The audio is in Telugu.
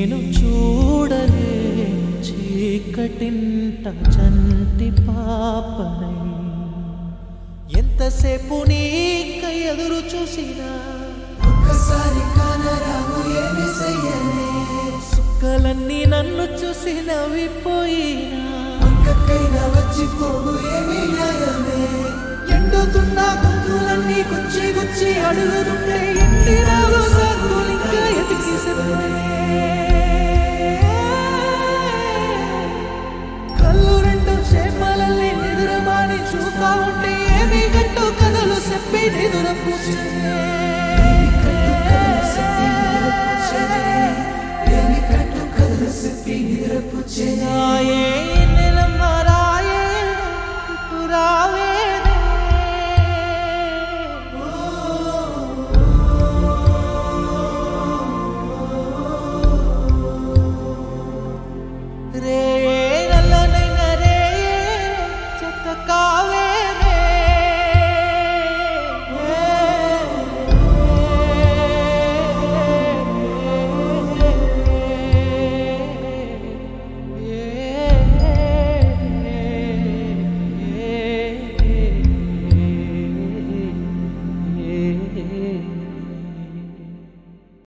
నేను చూడలే చీకటింట చంటి పాపనై ఎంతసేపు నీక ఎదురు చూసినా ఒక్కసారి కానరావు ఏమి చెయ్యలే సుక్కలన్నీ నన్ను చూసి నవ్విపోయినా పక్కకైనా వచ్చిపోవు ఏమి న్యాయమే ఎండుతున్న గొంతులన్నీ గుచ్చి గుచ్చి అడుగుతుంటే ఎండి రావు సాకులు ఇంకా ఎతికి కళ్ళు రెండు చేపలల్ని నిదురమాని చూస్తా ఉంటే ఏమి గట్టు కథలు చెప్పి నిదుర పూచే